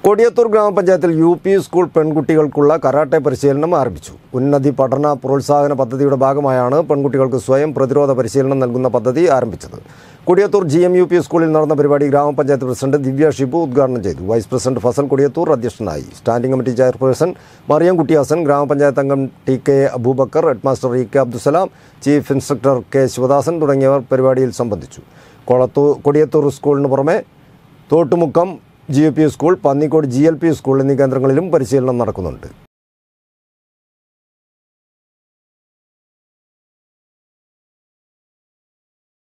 കൊടിയത്തൂർ ഗ്രാമപഞ്ചായത്തിൽ U P school പെൺകുട്ടികൾക്കുള്ള karate പരിശീലനം ആരംഭിച്ചു ഉന്നതി പഠന പ്രോത്സാഹന പദ്ധതിയുടെ ഭാഗമായാണ് പെൺകുട്ടികൾക്ക് സ്വയം പ്രതിരോധ പരിശീലനം നൽകുന്ന പദ്ധതി ആരംഭിച്ചത് Kodiyathur G M U P സ്കൂളിൽ നടന്ന പരിപാടി ഗ്രാമപഞ്ചായത്ത് പ്രസിഡന്റ് ദിവ്യ ഷിബു ഉദ്ഘാടനം ചെയ്തു വൈസ് പ്രസിഡന്റ് ഫസൽ കൊടിയത്തൂർ അധ്യക്ഷനായി standing committee chairperson Mariyam Kuttiyasan ഗ്രാമപഞ്ചായത്ത് അംഗം T K Abubacker headmaster E K Abdussalam chief instructor K Sivadasan തുടങ്ങിയവർ പരിപാടിയിൽ സംബന്ധിച്ചു കൊളത്തൂ കൊടിയത്തൂർ സ്കൂളിന് പുറമെ Thottumukkam G U P school Pannikode G L P school എന്നീ കേന്ദ്രങ്ങളിലും പരിശീലനം നടക്കുന്നുണ്ട്